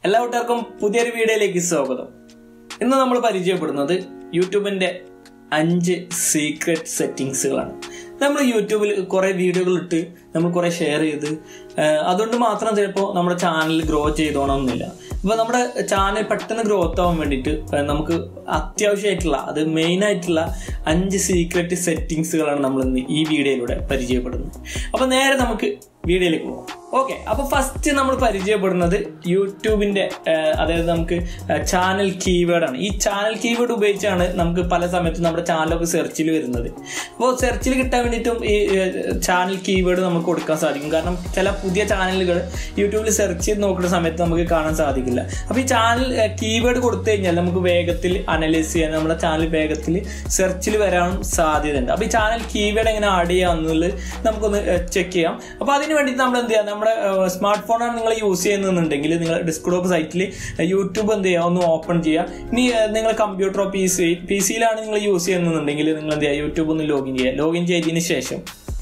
എല്ലാ കൂട്ടുകാർക്കും പുതിയൊരു വീഡിയോയിലേക്ക് സ്വാഗതം ഇന്ന് നമ്മൾ പരിചയപ്പെടുന്നത് യൂട്യൂബിന്റെ അഞ്ച് സീക്രട്ട് സെറ്റിങ്സുകളാണ് നമ്മൾ യൂട്യൂബിൽ കുറേ വീഡിയോകൾ ഇട്ട് നമ്മൾ കുറേ ഷെയർ ചെയ്ത് ആ, അതുകൊണ്ട് മാത്രം ചിലപ്പോൾ നമ്മുടെ ചാനൽ ഗ്രോ ചെയ്തോണമെന്നില്ല അപ്പോൾ നമ്മുടെ ചാനൽ പെട്ടെന്ന് ഗ്രോത്ത് ആവാൻ വേണ്ടിയിട്ട് ആ, നമുക്ക് അത്യാവശ്യമായിട്ടുള്ള അത് മെയിൻ ആയിട്ടുള്ള അഞ്ച് സീക്രട്ട് സെറ്റിങ്സുകളാണ് നമ്മൾ ഇന്ന് ഈ വീഡിയോയിലൂടെ പരിചയപ്പെടുന്നത് അപ്പോൾ നേരെ നമുക്ക് വീഡിയോയിലേക്ക് പോകാം ഓക്കെ അപ്പോൾ ഫസ്റ്റ് നമ്മൾ പരിചയപ്പെടുന്നത് യൂട്യൂബിന്റെ ആ, അതായത് നമുക്ക് ചാനൽ കീവേഡ് ആണ് ഈ ചാനൽ കീവേഡ് ഉപയോഗിച്ചാണ് നമുക്ക് പല സമയത്തും നമ്മുടെ ചാനലൊക്കെ സെർച്ചിൽ വരുന്നത് അപ്പോൾ സെർച്ചിൽ കിട്ടാൻ വേണ്ടിയിട്ടും ഈ ചാനൽ കീവേഡ് നമുക്ക് കൊടുക്കാൻ സാധിക്കും കാരണം ചില പുതിയ ചാനലുകൾ യൂട്യൂബിൽ സെർച്ച് ചെയ്ത് നോക്കുന്ന സമയത്ത് നമുക്ക് കാണാൻ സാധിക്കില്ല അപ്പോൾ ഈ ചാനൽ കീവേഡ് കൊടുത്തു കഴിഞ്ഞാൽ നമുക്ക് വേഗത്തിൽ അനലൈസ് ചെയ്യാൻ നമ്മുടെ ചാനൽ വേഗത്തിൽ സെർച്ചിൽ വരാൻ സാധ്യതയുണ്ട് അപ്പോൾ ഈ ചാനൽ കീവേഡ് എങ്ങനെ ആഡ് ചെയ്യാമെന്നുള്ളത് നമുക്കൊന്ന് ചെക്ക് ചെയ്യാം അപ്പോൾ അതിന് വേണ്ടി നമ്മൾ എന്ത് ചെയ്യാം നമ്മുടെ സ്മാർട്ട് ഫോണാണ് നിങ്ങൾ യൂസ് ചെയ്യുന്നുണ്ടെങ്കിൽ നിങ്ങൾ ഡെസ്ക്ടോപ്പ് സൈറ്റിൽ യൂട്യൂബ് എന്ത് ചെയ്യുക ഒന്ന് ഓപ്പൺ ചെയ്യുക ഇനി നിങ്ങൾ കമ്പ്യൂട്ടറോ പി സി പി സിയിലാണ് നിങ്ങൾ യൂസ് ചെയ്യുന്നുണ്ടെങ്കിൽ നിങ്ങൾ എന്ത് ചെയ്യുക യൂട്യൂബ് ഒന്ന് ലോഗിൻ ചെയ്യുക ലോഗിൻ ചെയ്തതിന് ശേഷം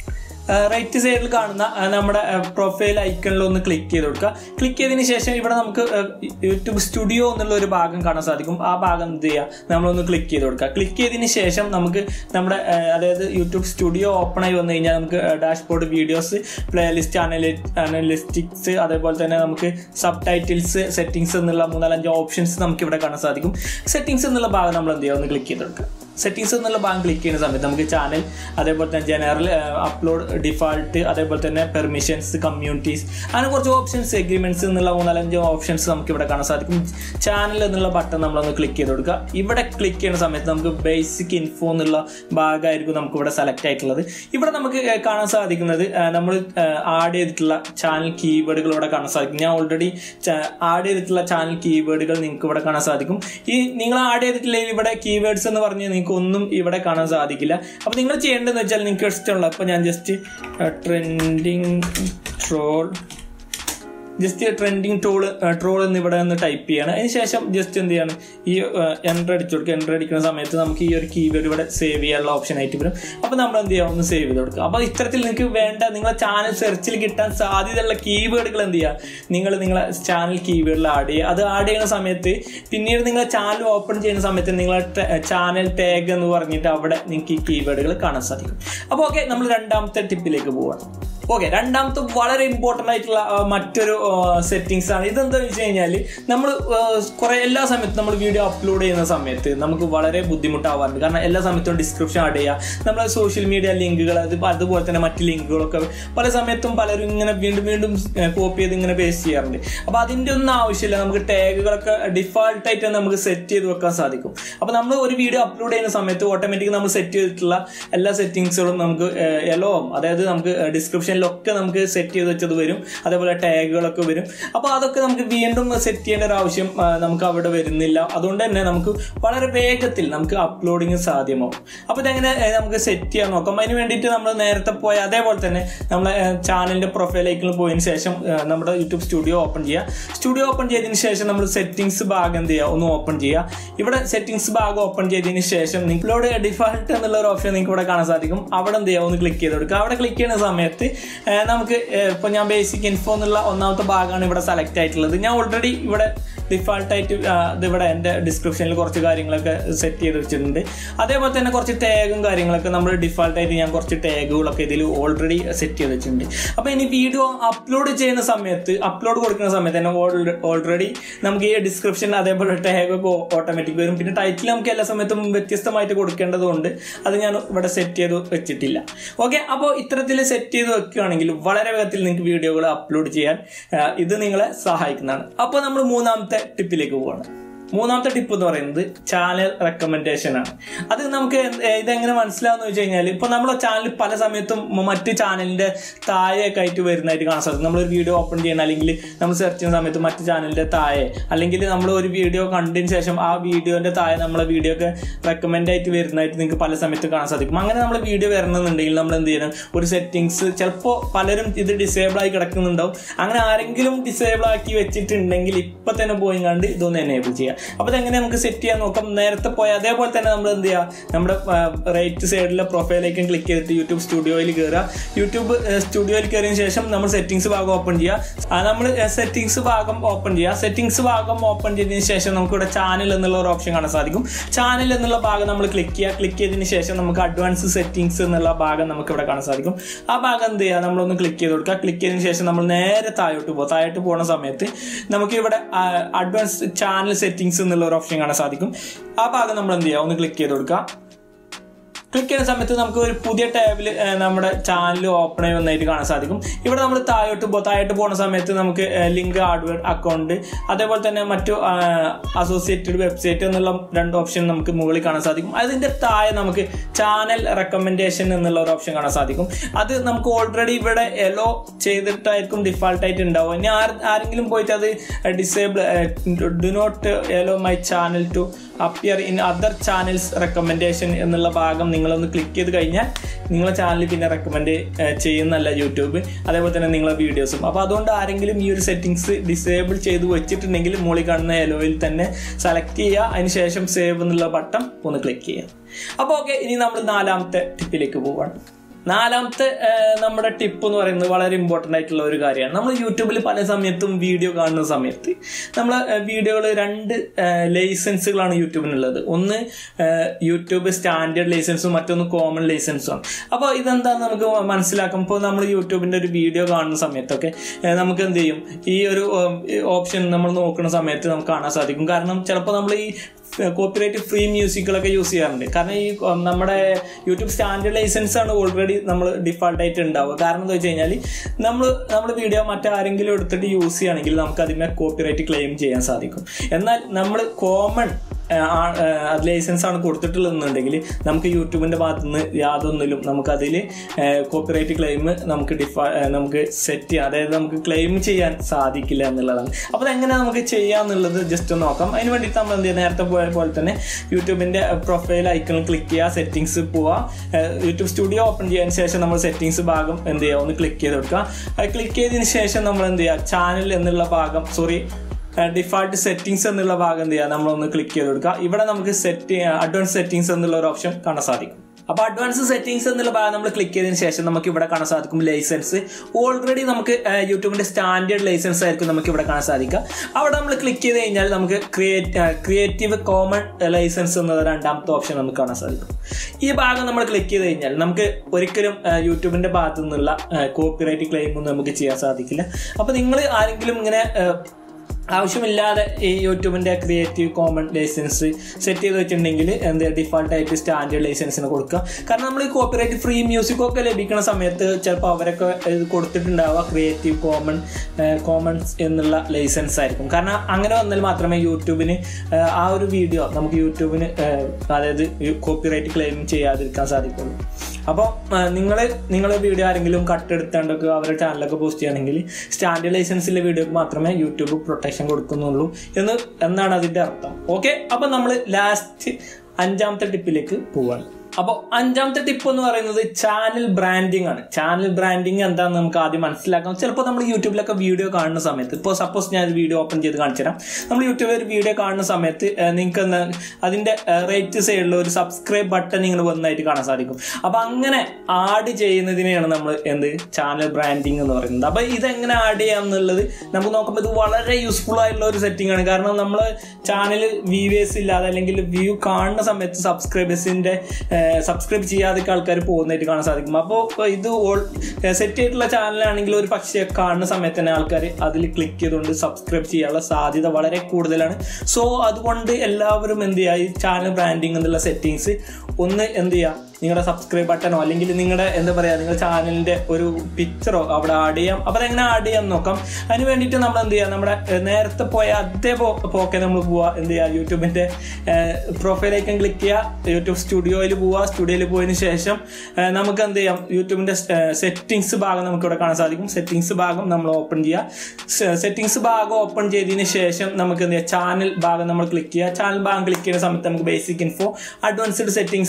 റൈറ്റ് സൈഡിൽ കാണുന്ന ആ, നമ്മുടെ പ്രൊഫൈൽ ഐക്കണിൽ ഒന്ന് ക്ലിക്ക് ചെയ്ത് കൊടുക്കുക ക്ലിക്ക് ചെയ്തതിന് ശേഷം ഇവിടെ നമുക്ക് ആ, യൂട്യൂബ് സ്റ്റുഡിയോ എന്നുള്ള ഒരു ഭാഗം കാണാൻ സാധിക്കും ആ ഭാഗം എന്ത് ചെയ്യുക നമ്മളൊന്ന് ക്ലിക്ക് ചെയ്ത് കൊടുക്കുക ക്ലിക്ക് ചെയ്തതിന് ശേഷം നമുക്ക് നമ്മുടെ ആ, അതായത് യൂട്യൂബ് സ്റ്റുഡിയോ ഓപ്പൺ ആയി വന്നു കഴിഞ്ഞാൽ നമുക്ക് ഡാഷ്ബോർഡ് വീഡിയോസ് പ്ലേലിസ്റ്റ് അനലി അനലിസ്റ്റിക്സ് അതേപോലെ തന്നെ നമുക്ക് സബ് ടൈറ്റിൽസ് സെറ്റിംഗ്സ് എന്നുള്ള മൂന്നാലഞ്ച് ഓപ്ഷൻസ് നമുക്ക് ഇവിടെ കാണാൻ സാധിക്കും സെറ്റിംഗ്സ് എന്നുള്ള ഭാഗം നമ്മൾ എന്ത് ചെയ്യുക ഒന്ന് ക്ലിക്ക് ചെയ്ത് കൊടുക്കുക സെറ്റിംഗ്സ് എന്നുള്ള ഭാഗം ക്ലിക്ക് ചെയ്യുന്ന സമയത്ത് നമുക്ക് ചാനൽ അതേപോലെ തന്നെ ജനറൽ അപ്ലോഡ് ഡിഫാൾട്ട് അതേപോലെ തന്നെ പെർമിഷൻസ് കമ്മ്യൂണിറ്റീസ് അങ്ങനെ കുറച്ച് ഓപ്ഷൻസ് എഗ്രിമെന്റ്സ് എന്നുള്ള മൂന്നാലഞ്ച് ഓപ്ഷൻസ് നമുക്ക് ഇവിടെ കാണാൻ സാധിക്കും ചാനൽ എന്നുള്ള ബട്ടൺ നമ്മളൊന്ന് ക്ലിക്ക് ചെയ്ത് കൊടുക്കുക ഇവിടെ ക്ലിക്ക് ചെയ്യുന്ന സമയത്ത് നമുക്ക് ബേസിക് ഇൻഫോ എന്നുള്ള ഭാഗമായിരിക്കും നമുക്ക് ഇവിടെ സെലക്ട് ആയിട്ടുള്ളത് ഇവിടെ നമുക്ക് ഏർ, കാണാൻ സാധിക്കുന്നത് നമ്മൾ ആഡ് ചെയ്തിട്ടുള്ള ചാനൽ കീവേഡുകൾ ഇവിടെ കാണാൻ സാധിക്കും ഞാൻ ഓൾറെഡി ആഡ് ചെയ്തിട്ടുള്ള ചാനൽ കീവേഡുകൾ നിങ്ങൾക്ക് ഇവിടെ കാണാൻ സാധിക്കും ഈ നിങ്ങൾ ആഡ് ചെയ്തിട്ടില്ലെങ്കിൽ ഇവിടെ കീവേഡ്സ് എന്ന് പറഞ്ഞ് നിങ്ങൾക്ക് ഒന്നും ഇവിടെ കാണാൻ സാധിക്കില്ല അപ്പോൾ നിങ്ങൾ ചെയ്യേണ്ടതെന്ന് വെച്ചാൽ നിങ്ങൾക്ക് ഇഷ്ടമുള്ള അപ്പോൾ ഞാൻ just trending troll just trending tool troll എന്ന് ഇവിടെ ഒന്ന് ടൈപ്പ് ചെയ്യണം അതിന് ശേഷം ജസ്റ്റ് എന്ത് ചെയ്യാണ് ഈ എൻ്റർ അടിച്ചു കൊടുക്കുക എൻ്റർ അടിക്കുന്ന സമയത്ത് നമുക്ക് ഈ ഒരു കീവേഡ് ഇവിടെ സേവ് ചെയ്യാനുള്ള ഓപ്ഷൻ ആയിട്ട് വരും അപ്പോൾ നമ്മൾ എന്ത് ചെയ്യുക ഒന്ന് സേവ് ചെയ്ത് കൊടുക്കുക അപ്പോൾ ഇത്തരത്തിൽ നിങ്ങൾക്ക് വേണ്ട നിങ്ങളെ ചാനൽ സെർച്ചിൽ കിട്ടാൻ സാധ്യതയുള്ള കീവേഡുകൾ എന്ത് ചെയ്യുക നിങ്ങൾ നിങ്ങളെ ചാനൽ കീവേഡിൽ ആഡ് ചെയ്യുക അത് ആഡ് ചെയ്യുന്ന സമയത്ത് പിന്നീട് നിങ്ങൾ ചാനൽ ഓപ്പൺ ചെയ്യുന്ന സമയത്ത് നിങ്ങളെ ചാനൽ ടാഗ് എന്ന് പറഞ്ഞിട്ട് അവിടെ നിങ്ങൾക്ക് ഈ കീവേഡുകൾ കാണാൻ സാധിക്കും അപ്പോൾ ഓക്കെ നമ്മൾ രണ്ടാമത്തെ ടിപ്പിലേക്ക് പോവാണ് ഓക്കെ രണ്ടാമത്തെ വളരെ ഇമ്പോർട്ടൻ്റ് ആയിട്ടുള്ള ആ, മറ്റൊരു സെറ്റിങ്സ് ആണ് ഇതെന്താ വെച്ച് കഴിഞ്ഞാൽ നമ്മൾ കുറെ എല്ലാ സമയത്തും നമ്മൾ വീഡിയോ അപ്ലോഡ് ചെയ്യുന്ന സമയത്ത് നമുക്ക് വളരെ ബുദ്ധിമുട്ടാവാറുണ്ട് കാരണം എല്ലാ സമയത്തും ഡിസ്ക്രിപ്ഷൻ ആഡ് ചെയ്യുക നമ്മൾ സോഷ്യൽ മീഡിയ ലിങ്കുകൾ അത് അതുപോലെ തന്നെ മറ്റ് ലിങ്കുകളൊക്കെ പല സമയത്തും പലരും ഇങ്ങനെ വീണ്ടും വീണ്ടും കോപ്പി ചെയ്ത് ഇങ്ങനെ പേസ്റ്റ് ചെയ്യാറുണ്ട് അപ്പോൾ അതിൻ്റെ ഒന്നും ആവശ്യമില്ല നമുക്ക് ടാഗുകളൊക്കെ ഡിഫാൾട്ട് ആയിട്ട് തന്നെ നമുക്ക് സെറ്റ് ചെയ്ത് വെക്കാൻ സാധിക്കും അപ്പോൾ നമ്മൾ ഒരു വീഡിയോ അപ്ലോഡ് ചെയ്യുന്ന സമയത്ത് ഓട്ടോമാറ്റിക് നമ്മൾ സെറ്റ് ചെയ്തിട്ടുള്ള എല്ലാ സെറ്റിങ്സുകളും നമുക്ക് എലോ അതായത് നമുക്ക് ഡിസ്ക്രിപ്ഷനിലൊക്കെ നമുക്ക് സെറ്റ് ചെയ്ത് വെച്ചത് വരും അതേപോലെ ടാഗുകളൊക്കെ വരും അപ്പോൾ അതൊക്കെ നമുക്ക് വീണ്ടും സെറ്റ് ചെയ്യേണ്ട ഒരു ആവശ്യം ആ, നമുക്ക് അവിടെ വരുന്നില്ല അതുകൊണ്ട് തന്നെ നമുക്ക് വളരെ വേഗത്തിൽ നമുക്ക് അപ്ലോഡിങ് സാധ്യമാവും അപ്പോൾ ഇതെങ്ങനെ ഏ, നമുക്ക് സെറ്റ് ചെയ്യാൻ നോക്കാം അതിന് വേണ്ടിയിട്ട് നമ്മൾ നേരത്തെ പോയ അതേപോലെ തന്നെ നമ്മളെ ചാനലിന്റെ പ്രൊഫൈലേക്കിൽ പോയതിന് ശേഷം ആ, നമ്മുടെ യൂട്യൂബ് സ്റ്റുഡിയോ ഓപ്പൺ ചെയ്യുക സ്റ്റുഡിയോ ഓപ്പൺ ചെയ്തതിന് ശേഷം നമ്മൾ സെറ്റിംഗ്സ് ഭാഗം എന്ത് ചെയ്യുക ഒന്ന് ഓപ്പൺ ചെയ്യുക ഇവിടെ സെറ്റിംഗ്സ് ഭാഗം ഓപ്പൺ ചെയ്തതിന് ശേഷം നിങ്ങളോട് ഡിഫാൾട്ട് എന്നുള്ള ഒരു ഓപ്ഷൻ നിങ്ങൾക്ക് ഇവിടെ കാണാൻ സാധിക്കും അവിടെ എന്ത് ചെയ്യുക ഒന്ന് ക്ലിക്ക് ചെയ്ത് കൊടുക്കുക അവിടെ ക്ലിക്ക് ചെയ്യുന്ന സമയത്ത് ആ, നമുക്ക് ഇപ്പൊ ഞാൻ ബേസിക് ഇൻഫോ എന്നുള്ള ഒന്നാമത്തെ ഭാഗമാണ് ഇവിടെ സെലക്ട് ആയിട്ടുള്ളത് ഞാൻ ഓൾറെഡി ഇവിടെ ഡിഫാൾട്ട് ആയിട്ട് ആ, ഇത് ഇവിടെ എൻ്റെ ഡിസ്ക്രിപ്ഷനിൽ കുറച്ച് കാര്യങ്ങളൊക്കെ സെറ്റ് ചെയ്ത് വെച്ചിട്ടുണ്ട് അതേപോലെ തന്നെ കുറച്ച് ടാഗും കാര്യങ്ങളൊക്കെ നമ്മൾ ഡിഫാൾട്ട് ആയിട്ട് ഞാൻ കുറച്ച് ടാഗുകളൊക്കെ ഇതിൽ ഓൾറെഡി സെറ്റ് ചെയ്ത് വെച്ചിട്ടുണ്ട് അപ്പോൾ ഇനി വീഡിയോ അപ്ലോഡ് ചെയ്യുന്ന സമയത്ത് അപ്ലോഡ് കൊടുക്കുന്ന സമയത്ത് തന്നെ ഓൾറെഡി നമുക്ക് ഈ ഡിസ്ക്രിപ്ഷൻ അതേപോലെ ടാഗ് ഒക്കെ ഓട്ടോമാറ്റിക് വരും പിന്നെ ടൈറ്റിൽ നമുക്ക് എല്ലാ സമയത്തും വ്യത്യസ്തമായിട്ട് കൊടുക്കേണ്ടതുകൊണ്ട് അത് ഞാൻ ഇവിടെ സെറ്റ് ചെയ്ത് വെച്ചിട്ടില്ല ഓക്കെ അപ്പോൾ ഇത്തരത്തിൽ സെറ്റ് ചെയ്ത് വെക്കുകയാണെങ്കിൽ വളരെ വേഗത്തിൽ നിങ്ങൾക്ക് വീഡിയോകൾ അപ്ലോഡ് ചെയ്യാൻ ആ, ഇത് നിങ്ങളെ സഹായിക്കുന്നതാണ് അപ്പോൾ നമ്മൾ മൂന്നാമത്തെ ടിപ്പിലേക്ക് പോവാണ് മൂന്നാമത്തെ ടിപ്പ് എന്ന് പറയുന്നത് ചാനൽ റെക്കമെൻഡേഷൻ ആണ് അത് നമുക്ക് എന്ത്- ഇതെങ്ങനെ മനസ്സിലാവുന്ന വെച്ച് കഴിഞ്ഞാൽ ഇപ്പൊ നമ്മുടെ ചാനൽ പല സമയത്തും മ- മറ്റ് ചാനലിന്റെ താഴെയൊക്കെ ആയിട്ട് വരുന്നതായിട്ട് കാണാൻ സാധിക്കും നമ്മളൊരു വീഡിയോ ഓപ്പൺ ചെയ്യണം അല്ലെങ്കിൽ നമ്മൾ സെർച്ച് ചെയ്യുന്ന സമയത്ത് മറ്റ് ചാനലിന്റെ താഴെ അല്ലെങ്കിൽ നമ്മൾ ഒരു വീഡിയോ കണ്ടതിന് ശേഷം ആ വീഡിയോന്റെ താഴെ നമ്മളെ വീഡിയോ ഒക്കെ റെക്കമെൻഡ് ആയിട്ട് വരുന്നതായിട്ട് നിങ്ങൾക്ക് പല സമയത്ത് കാണാൻ സാധിക്കും അങ്ങനെ നമ്മൾ വീഡിയോ വരണമെന്നുണ്ടെങ്കിൽ നമ്മൾ എന്ത് ചെയ്യണം ഒരു സെറ്റിങ്സ് ചിലപ്പോൾ പലരും ഇത് ഡിസേബിൾ ആയി കിടക്കുന്നുണ്ടാവും അങ്ങനെ ആരെങ്കിലും ഡിസേബിൾ ആക്കി വെച്ചിട്ടുണ്ടെങ്കിൽ ഇപ്പൊ തന്നെ പോയി കണ്ട് ഇതൊന്ന് എനേബിൾ ചെയ്യുക അപ്പോൾ അതെങ്ങനെ നമുക്ക് സെറ്റ് ചെയ്യാൻ നോക്കാം നേരത്തെ പോയ അതേപോലെ തന്നെ നമ്മൾ എന്ത് ചെയ്യുക നമ്മുടെ റൈറ്റ് സൈഡിലെ പ്രൊഫൈലേക്ക് ക്ലിക്ക് ചെയ്തിട്ട് യൂട്യൂബ് സ്റ്റുഡിയോയിൽ കയറുക യൂട്യൂബ് സ്റ്റുഡിയോയിൽ കയറിയതിന് ശേഷം നമ്മൾ സെറ്റിംഗ്സ് ഭാഗം ഓപ്പൺ ചെയ്യുക നമ്മൾ സെറ്റിംഗ്സ് ഭാഗം ഓപ്പൺ ചെയ്യുക സെറ്റിംഗ്സ് ഭാഗം ഓപ്പൺ ചെയ്തതിന് ശേഷം നമുക്ക് ഇവിടെ ചാനൽ എന്നുള്ള ഒരു ഓപ്ഷൻ കാണാൻ സാധിക്കും ചാനൽ എന്നുള്ള ഭാഗം നമ്മൾ ക്ലിക്ക് ചെയ്യുക ക്ലിക്ക് ചെയ്തതിന് ശേഷം നമുക്ക് അഡ്വാൻസ് സെറ്റിംഗ്സ് എന്നുള്ള ഭാഗം നമുക്ക് ഇവിടെ കാണാൻ സാധിക്കും ആ ഭാഗം എന്ത് ചെയ്യുക നമ്മളൊന്ന് ക്ലിക്ക് ചെയ്ത് കൊടുക്കുക ക്ലിക്ക് ചെയ്തതിന് ശേഷം നമ്മൾ നേരെ താഴോട്ട് പോകും താഴോട്ട് പോകുന്ന സമയത്ത് നമുക്ക് ഇവിടെ അഡ്വാൻസ് ചാനൽ സെറ്റിംഗ്സ് എന്നുള്ള ഒരു ഓപ്ഷൻ കാണാൻ സാധിക്കും ആ ഭാഗം നമ്മൾ എന്ത് ചെയ്യുക ഒന്ന് ക്ലിക്ക് ചെയ്ത് കൊടുക്കുക ക്ലിക്ക് ചെയ്യുന്ന സമയത്ത് നമുക്ക് ഒരു പുതിയ ടാബിൽ നമ്മുടെ ചാനൽ ഓപ്പൺ ആയി വന്നായിട്ട് കാണാൻ സാധിക്കും ഇവിടെ നമ്മൾ താഴോട്ട് പോ താഴോട്ട് പോകുന്ന സമയത്ത് നമുക്ക് ലിങ്ക് ഹാർഡ്വെയർ അക്കൗണ്ട് അതേപോലെ തന്നെ മറ്റു അസോസിയേറ്റഡ് വെബ്സൈറ്റ് എന്നുള്ള രണ്ട് ഓപ്ഷൻ നമുക്ക് മുകളിൽ കാണാൻ സാധിക്കും അതിൻ്റെ താഴെ നമുക്ക് ചാനൽ റെക്കമെൻഡേഷൻ എന്നുള്ള ഒരു ഓപ്ഷൻ കാണാൻ സാധിക്കും അത് നമുക്ക് ഓൾറെഡി ഇവിടെ എലോ ചെയ്തിട്ടായിരിക്കും ഡിഫാൾട്ട് ആയിട്ട് ഉണ്ടാവും ഇനി ആരെങ്കിലും പോയിട്ട് അത് disable do not allow my channel to appear in other channels recommendation എന്നുള്ള ഭാഗം നിങ്ങളൊന്ന് ക്ലിക്ക് ചെയ്ത് കഴിഞ്ഞാൽ നിങ്ങളെ ചാനൽ പിന്നെ റെക്കമെൻഡ് ചെയ്യുന്നല്ല യൂട്യൂബ് അതേപോലെ തന്നെ നിങ്ങളെ വീഡിയോസും അപ്പോൾ അതുകൊണ്ട് ആരെങ്കിലും ഈ ഒരു സെറ്റിങ്സ് ഡിസേബിൾ ചെയ്ത് വെച്ചിട്ടുണ്ടെങ്കിൽ മുകളിൽ കാണുന്ന എലോയിൽ തന്നെ സെലക്ട് ചെയ്യുക അതിന് ശേഷം സേവ് എന്നുള്ള ബട്ടൺ ഒന്ന് ക്ലിക്ക് ചെയ്യുക അപ്പോൾ ഓക്കെ ഇനി നമ്മൾ നാലാമത്തെ ടിപ്പിലേക്ക് പോവാണ് നാലാമത്തെ നമ്മുടെ ടിപ്പ് എന്ന് പറയുന്നത് വളരെ ഇമ്പോർട്ടൻ്റ് ആയിട്ടുള്ള ഒരു കാര്യമാണ് നമ്മൾ യൂട്യൂബിൽ പല സമയത്തും വീഡിയോ കാണുന്ന സമയത്ത് നമ്മൾ വീഡിയോകൾ രണ്ട് ലൈസൻസുകളാണ് യൂട്യൂബിനുള്ളത് ഒന്ന് യൂട്യൂബ് സ്റ്റാൻഡേർഡ് ലൈസൻസും മറ്റൊന്ന് കോമൺ ലൈസൻസും ആണ് അപ്പോൾ ഇതെന്താണെന്ന് നമുക്ക് മനസ്സിലാക്കും ഇപ്പോൾ നമ്മൾ യൂട്യൂബിൻ്റെ ഒരു വീഡിയോ കാണുന്ന സമയത്തൊക്കെ നമുക്ക് എന്ത് ചെയ്യും ഈ ഒരു ഓപ്ഷൻ നമ്മൾ നോക്കുന്ന സമയത്ത് നമുക്ക് കാണാൻ സാധിക്കും കാരണം ചിലപ്പോൾ നമ്മൾ ഈ കോപ്പിറൈറ്റ് ഫ്രീ മ്യൂസിക്കുകളൊക്കെ യൂസ് ചെയ്യാറുണ്ട് കാരണം ഈ നമ്മുടെ യൂട്യൂബ് സ്റ്റാൻഡേർഡ് ലൈസൻസ് ആണ് ഓൾറെഡി നമ്മൾ ഡിഫാൾട്ട് ആയിട്ട് ഉണ്ടാവുക കാരണം എന്താ വെച്ച് കഴിഞ്ഞാൽ നമ്മൾ നമ്മൾ വീഡിയോ മറ്റാരെങ്കിലും എടുത്തിട്ട് യൂസ് ചെയ്യുകയാണെങ്കിൽ നമുക്ക് അതിന്മേ കോപ്പിറൈറ്റ് ക്ലെയിം ചെയ്യാൻ സാധിക്കും എന്നാൽ നമ്മൾ കോമൺ ലൈസൻസ് ആണ് കൊടുത്തിട്ടുള്ളതെന്നുണ്ടെങ്കിൽ നമുക്ക് യൂട്യൂബിൻ്റെ ഭാഗത്തു നിന്ന് യാതൊന്നിലും നമുക്കതിൽ കോപ്പിറൈറ്റ് ക്ലെയിം നമുക്ക് ഡിഫാ നമുക്ക് സെറ്റ് ചെയ്യാം അതായത് നമുക്ക് ക്ലെയിം ചെയ്യാൻ സാധിക്കില്ല എന്നുള്ളതാണ് അപ്പോൾ അതെങ്ങനെ നമുക്ക് ചെയ്യാമെന്നുള്ളത് ജസ്റ്റ് ഒന്ന് നോക്കാം അതിന് വേണ്ടിയിട്ട് നമ്മൾ എന്ത് ചെയ്യുക നേരത്തെ പോയ പോലെ തന്നെ യൂട്യൂബിൻ്റെ പ്രൊഫൈൽ ഐക്കണിൽ ക്ലിക്ക് ചെയ്യുക സെറ്റിങ്സ് പോവുക യൂട്യൂബ് സ്റ്റുഡിയോ ഓപ്പൺ ചെയ്യാൻ ശേഷം നമ്മൾ സെറ്റിങ്സ് ഭാഗം എന്ത് ചെയ്യുക ഒന്ന് ക്ലിക്ക് ചെയ്ത് കൊടുക്കുക അത് ക്ലിക്ക് ചെയ്തതിന് ശേഷം നമ്മൾ എന്ത് ചെയ്യുക ചാനൽ എന്നുള്ള ഭാഗം സോറി ഡിഫാൾട്ട് സെറ്റിംഗ്സ് എന്നുള്ള ഭാഗം എന്ത് ചെയ്യുക നമ്മളൊന്ന് ക്ലിക്ക് ചെയ്ത് കൊടുക്കുക ഇവിടെ നമുക്ക് സെറ്റ് അഡ്വാൻസ് സെറ്റിംഗ്സ് എന്നുള്ള ഒരു ഓപ്ഷൻ കാണാൻ സാധിക്കും അപ്പോൾ അഡ്വാൻസ് സെറ്റിംഗ്സ് എന്നുള്ള ഭാഗം നമ്മൾ ക്ലിക്ക് ചെയ്തതിന് ശേഷം നമുക്ക് ഇവിടെ കാണാൻ സാധിക്കും ലൈസൻസ് ഓൾറെഡി നമുക്ക് യൂട്യൂബിന്റെ സ്റ്റാൻഡേർഡ് ലൈസൻസ് ആയിരിക്കും നമുക്ക് ഇവിടെ കാണാൻ സാധിക്കുക അവിടെ നമ്മൾ ക്ലിക്ക് ചെയ്ത് കഴിഞ്ഞാൽ നമുക്ക് ക്രിയേറ്റ് ക്രിയേറ്റീവ് കോമൺ ലൈസൻസ് എന്നത് രണ്ടാമത്തെ ഓപ്ഷൻ നമുക്ക് കാണാൻ സാധിക്കും ഈ ഭാഗം നമ്മൾ ക്ലിക്ക് ചെയ്ത് കഴിഞ്ഞാൽ നമുക്ക് ഒരിക്കലും യൂട്യൂബിന്റെ ഭാഗത്തു നിന്നുള്ള കോപ്പിറൈറ്റ് ക്ലെയിം ഒന്നും നമുക്ക് ചെയ്യാൻ സാധിക്കില്ല അപ്പോൾ നിങ്ങൾ ആരെങ്കിലും ഇങ്ങനെ ആവശ്യമില്ലാതെ ഈ യൂട്യൂബിൻ്റെ ക്രിയേറ്റീവ് കോമൺ ലൈസൻസ് സെറ്റ് ചെയ്ത് വെച്ചിട്ടുണ്ടെങ്കിൽ എന്ത് ഡിഫാൾട്ട് ആയിട്ട് സ്റ്റാൻഡേർഡ് ലൈസൻസിന് കൊടുക്കുക കാരണം നമ്മൾ ഈ കോപ്പിറൈറ്റ് ഫ്രീ മ്യൂസിക് ഒക്കെ ലഭിക്കുന്ന സമയത്ത് ചിലപ്പോൾ അവരൊക്കെ ഇത് കൊടുത്തിട്ടുണ്ടാവുക ക്രിയേറ്റീവ് കോമൺ കോമൺസ് എന്നുള്ള ലൈസൻസ് ആയിരിക്കും കാരണം അങ്ങനെ വന്നാൽ മാത്രമേ യൂട്യൂബിന് ആ ഒരു വീഡിയോ നമുക്ക് യൂട്യൂബിന് അതായത് കോപ്പിറൈറ്റ് ക്ലെയിം ചെയ്യാതിരിക്കാൻ സാധിക്കുള്ളൂ അപ്പോൾ നിങ്ങൾ നിങ്ങളെ വീഡിയോ ആരെങ്കിലും കട്ട് എടുത്താണ്ടൊക്കെ അവരുടെ ചാനലൊക്കെ പോസ്റ്റ് ചെയ്യുകയാണെങ്കിൽ സ്റ്റാൻഡേർഡ് ലൈസൻസിലെ വീഡിയോക്ക് മാത്രമേ യൂട്യൂബ് പ്രൊട്ടക്ഷൻ കൊടുക്കുന്നുള്ളൂ എന്ന് എന്നാണ് അതിൻ്റെ അർത്ഥം ഓക്കെ അപ്പം നമ്മൾ ലാസ്റ്റ് അഞ്ചാമത്തെ ടിപ്പിലേക്ക് പോവാണ് അപ്പോൾ അഞ്ചാമത്തെ ടിപ്പ് എന്ന് പറയുന്നത് ചാനൽ ബ്രാൻഡിങ് ആണ് ചാനൽ ബ്രാൻഡിങ് എന്താണെന്ന് നമുക്ക് ആദ്യം മനസ്സിലാക്കാം ചിലപ്പോൾ നമ്മൾ യൂട്യൂബിലൊക്കെ വീഡിയോ കാണുന്ന സമയത്ത് ഇപ്പോൾ സപ്പോസ് ഞാൻ ഒരു വീഡിയോ ഓപ്പൺ ചെയ്ത് കാണിച്ചു തരാം നമ്മൾ യൂട്യൂബിൽ ഒരു വീഡിയോ കാണുന്ന സമയത്ത് നിങ്ങൾക്ക് അതിൻ്റെ റൈറ്റ് സൈഡിൽ ഒരു സബ്സ്ക്രൈബ് ബട്ടൺ നിങ്ങൾ വന്നായിട്ട് കാണാൻ സാധിക്കും അപ്പോൾ അങ്ങനെ ആഡ് ചെയ്യുന്നതിനെയാണ് നമ്മൾ എന്ത് ചാനൽ ബ്രാൻഡിങ് എന്ന് പറയുന്നത് അപ്പോൾ ഇതെങ്ങനെ ആഡ് ചെയ്യാം എന്നുള്ളത് നമുക്ക് നോക്കുമ്പോൾ ഇത് വളരെ യൂസ്ഫുൾ ആയിട്ടുള്ള ഒരു സെറ്റിംഗ് ആണ് കാരണം നമ്മൾ ചാനൽ വ്യൂവേഴ്സ് ഇല്ലാതെ അല്ലെങ്കിൽ വ്യൂ കാണുന്ന സമയത്ത് സബ്സ്ക്രൈബേഴ്സിൻ്റെ സബ്സ്ക്രൈബ് ചെയ്യാതെ ആൾക്കാർ പോകുന്നതായിട്ട് കാണാൻ സാധിക്കും അപ്പോൾ ഇത് സെറ്റ് ചെയ്തിട്ടുള്ള ചാനലാണെങ്കിൽ ഒരു പക്ഷേ കാണുന്ന സമയത്ത് തന്നെ ആൾക്കാർ അതിൽ ക്ലിക്ക് ചെയ്തുകൊണ്ട് സബ്സ്ക്രൈബ് ചെയ്യാനുള്ള സാധ്യത വളരെ കൂടുതലാണ് സോ അതുകൊണ്ട് എല്ലാവരും എന്ത് ചെയ്യുക ഈ ചാനൽ ബ്രാൻഡിങ് എന്നുള്ള സെറ്റിങ്സ് ഒന്ന് എന്ത് ചെയ്യുക നിങ്ങളുടെ സബ്സ്ക്രൈബ് ബട്ടണോ അല്ലെങ്കിൽ നിങ്ങളുടെ എന്താ പറയുക നിങ്ങളുടെ ചാനലിൻ്റെ ഒരു പിക്ചറോ അവിടെ ആഡ് ചെയ്യാം അപ്പോൾ അതെങ്ങനെ ആഡ് ചെയ്യാൻ നോക്കാം അതിന് വേണ്ടിയിട്ട് നമ്മൾ എന്ത് ചെയ്യുക നമ്മുടെ നേരത്തെ പോയ അതേ പോക്കെ നമ്മൾ പോവുക എന്ത് ചെയ്യുക യൂട്യൂബിൻ്റെ പ്രൊഫൈലേക്ക് ക്ലിക്ക് ചെയ്യുക യൂട്യൂബ് സ്റ്റുഡിയോയിൽ പോവുക സ്റ്റുഡിയോയിൽ പോയതിന് ശേഷം നമുക്ക് എന്ത് ചെയ്യാം യൂട്യൂബിൻ്റെ സെറ്റിങ്സ് ഭാഗം നമുക്ക് ഇവിടെ കാണാൻ സാധിക്കും സെറ്റിങ്സ് ഭാഗം നമ്മൾ ഓപ്പൺ ചെയ്യുക സെറ്റിങ്സ് ഭാഗം ഓപ്പൺ ചെയ്തതിന് ശേഷം നമുക്ക് എന്ത് ചെയ്യുക ചാനൽ ഭാഗം നമ്മൾ ക്ലിക്ക് ചെയ്യുക ചാനൽ ഭാഗം ക്ലിക്ക് ചെയ്യുന്ന സമയത്ത് നമുക്ക് basic info advanced settings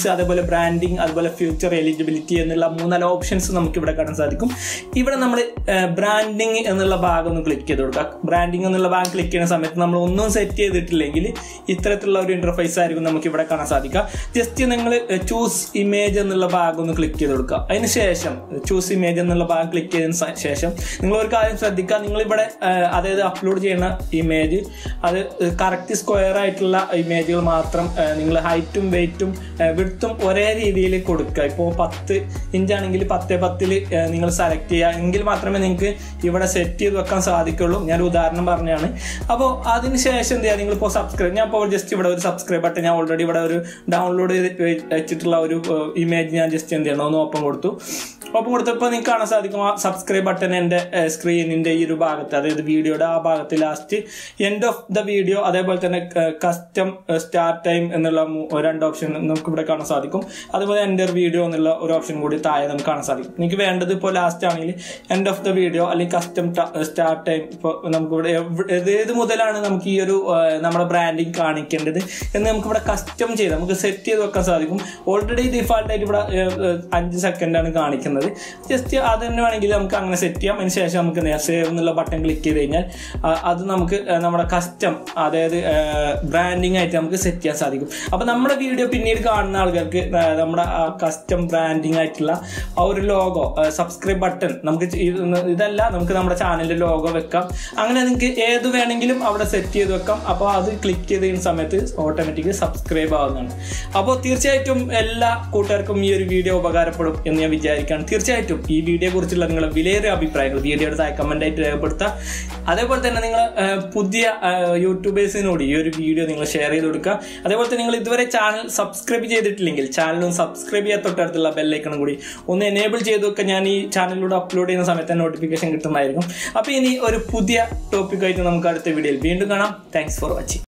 settings അതേപോലെ ബ്രാൻഡിങ് അതുപോലെ ഫ്യൂച്ചർ എലിജിബിലിറ്റി എന്നുള്ള മൂന്നാല് ഓപ്ഷൻസ് നമുക്ക് ഇവിടെ കാണാൻ സാധിക്കും ഇവിടെ നമ്മൾ ബ്രാൻഡിങ് എന്നുള്ള ഭാഗം ഒന്ന് ക്ലിക്ക് ചെയ്ത് കൊടുക്കുക ബ്രാൻഡിങ് എന്നുള്ള ഭാഗം ക്ലിക്ക് ചെയ്യുന്ന സമയത്ത് നമ്മൾ ഒന്നും സെറ്റ് ചെയ്തിട്ടില്ലെങ്കിൽ ഇത്തരത്തിലുള്ള ഒരു ഇന്റർഫേസ് ആയിരിക്കും നമുക്ക് ഇവിടെ കാണാൻ സാധിക്കുക ജസ്റ്റ് നിങ്ങൾ ചൂസ് ഇമേജ് എന്നുള്ള ഭാഗം ഒന്ന് ക്ലിക്ക് ചെയ്ത് കൊടുക്കുക അതിന് ശേഷം ചൂസ് ഇമേജ് എന്നുള്ള ഭാഗം ക്ലിക്ക് ചെയ്തതിന് സ- ശേഷം നിങ്ങൾ ഒരു കാര്യം ശ്രദ്ധിക്കുക നിങ്ങൾ ഇവിടെ അതായത് അപ്ലോഡ് ചെയ്യുന്ന ഇമേജ് അത് കറക്റ്റ് സ്ക്വയർ ആയിട്ടുള്ള ഇമേജുകൾ മാത്രം നിങ്ങൾ ഹൈറ്റും വെയിറ്റും വിടുത്തും ഒരേ രീതിയിൽ കൊടുക്കുക ഇപ്പോൾ പത്ത് ഇഞ്ചാണെങ്കിൽ പത്ത് പത്തിൽ നിങ്ങൾ സെലക്ട് ചെയ്യുക എങ്കിൽ മാത്രമേ നിങ്ങൾക്ക് ഇവിടെ സെറ്റ് ചെയ്ത് വെക്കാൻ സാധിക്കുള്ളൂ ഞാൻ ഒരു ഉദാഹരണം പറഞ്ഞാണ് അപ്പോൾ അതിന് ശേഷം എന്ത് ചെയ്യുക നിങ്ങളിപ്പോൾ സബ്സ്ക്രൈബ് ഞാൻ ഇപ്പോൾ ജസ്റ്റ് ഇവിടെ ഒരു സബ്സ്ക്രൈബ് ബട്ടൺ ഞാൻ ഓൾറെഡി ഇവിടെ ഒരു ഡൗൺലോഡ് ചെയ്ത് വെച്ചിട്ടുള്ള ഒരു ഇമേജ് ഞാൻ ജസ്റ്റ് എന്ത് ചെയ്യണം ഒന്ന് ഓപ്പൺ കൊടുത്തു ഓപ്പൺ കൊടുത്തപ്പോൾ നിങ്ങൾക്ക് കാണാൻ സാധിക്കും ആ സബ്സ്ക്രൈബ് ബട്ടൺ എൻ്റെ സ്ക്രീനിൻ്റെ ഈ ഒരു ഭാഗത്ത് അതായത് വീഡിയോയുടെ ആ ഭാഗത്ത് last end of the video അതേപോലെ തന്നെ കസ്റ്റം സ്റ്റാർട്ട് ടൈം എന്നുള്ള മൂ- രണ്ട് ഓപ്ഷൻ നമുക്ക് ഇവിടെ കാണാൻ സാധിക്കും അതുപോലെ എൻ്റർ വീഡിയോ എന്നുള്ള ഒരു ഓപ്ഷൻ കൂടി താഴെ നമുക്ക് കാണാൻ സാധിക്കും നിങ്ങൾക്ക് വേണ്ടത് ഇപ്പോൾ ലാസ്റ്റ് ആണെങ്കിൽ എൻഡ് ഓഫ് ദ വീഡിയോ അല്ലെങ്കിൽ കസ്റ്റം സ്റ്റാർട്ട് ടൈം ഇപ്പോൾ നമുക്കിവിടെ എവ്- ഏത് ഏത് മുതലാണ് നമുക്ക് ഈ ഒരു ആ, നമ്മുടെ ബ്രാൻഡിങ് കാണിക്കേണ്ടത് എന്ന് നമുക്ക് ഇവിടെ കസ്റ്റം ചെയ്ത് നമുക്ക് സെറ്റ് ചെയ്ത് വെക്കാൻ സാധിക്കും ഓൾറെഡി ഡിഫാൾട്ട് ആയിട്ട് ഇവിടെ ഏ, ഏ, അഞ്ച് സെക്കൻഡാണ് കാണിക്കുന്നത് ജസ്റ്റ് അത് തന്നെ വേണമെങ്കിൽ നമുക്ക് അങ്ങനെ സെറ്റ് ചെയ്യാം അതിന് ശേഷം നമുക്ക് സേവ് എന്നുള്ള ബട്ടൺ ക്ലിക്ക് ചെയ്ത് കഴിഞ്ഞാൽ ആ, അത് നമുക്ക് ആ, നമ്മുടെ കസ്റ്റം അതായത് ബ്രാൻഡിങ് ആയിട്ട് നമുക്ക് സെറ്റ് ചെയ്യാൻ സാധിക്കും അപ്പോൾ നമ്മുടെ വീഡിയോ പിന്നീട് കാണുന്ന ആൾക്കാർക്ക് ആ, നമ്മുടെ കസ്റ്റം ബ്രാൻഡിങ് ആയിട്ടുള്ള ആ ഒരു ലോഗോ സബ്സ്ക്രൈബ് ബട്ടൺ നമുക്ക് ചെ- ഇത് ഇതല്ല നമുക്ക് നമ്മുടെ ചാനലിന്റെ ലോഗോ വെക്കാം അങ്ങനെ നിങ്ങൾക്ക് ഏത് വേണമെങ്കിലും അവിടെ സെറ്റ് ചെയ്ത് വെക്കാം അപ്പോൾ അത് ക്ലിക്ക് ചെയ്ത് കഴിയുന്ന സമയത്ത് ഓട്ടോമാറ്റിക് സബ്സ്ക്രൈബ് ആവുന്നതാണ് അപ്പോൾ തീർച്ചയായിട്ടും എല്ലാ കൂട്ടുകാർക്കും ഈ ഒരു വീഡിയോ ഉപകാരപ്പെടും എന്ന് ഞാൻ വിചാരിക്കുകയാണ് തീർച്ചയായിട്ടും ഈ വീഡിയോയെ കുറിച്ചുള്ള നിങ്ങളുടെ വിലയേറിയ അഭിപ്രായങ്ങൾ വീഡിയോയുടെ താഴെ കമന്റ് ആയിട്ട് രേഖപ്പെടുത്തുക അതേപോലെ തന്നെ നിങ്ങൾ പുതിയ യൂട്യൂബേഴ്സിനോട് ഈ ഒരു വീഡിയോ നിങ്ങൾ ഷെയർ ചെയ്ത് കൊടുക്കുക അതേപോലെ തന്നെ നിങ്ങൾ ഇതുവരെ ചാനൽ സബ്സ്ക്രൈബ് ചെയ്തിട്ടില്ലെങ്കിൽ ചാനലും സബ്സ്ക്രൈബ് ചെയ്യാൻ തൊട്ടടുത്തുള്ള ബെല്ലൈക്കണം കൂടി ഒന്ന് എനേബിൾ ചെയ്ത് വെക്കുക ഞാൻ ഈ ചാനലിലൂടെ അപ്ലോഡ് ചെയ്യുന്ന സമയത്ത് നോട്ടിഫിക്കേഷൻ കിട്ടുന്നതായിരിക്കും അപ്പോൾ ഇനി ഒരു പുതിയ ടോപ്പിക്കായിട്ട് നമുക്ക് അടുത്ത വീഡിയോയിൽ വീണ്ടും കാണാം താങ്ക്സ് ഫോർ വാച്ചിങ്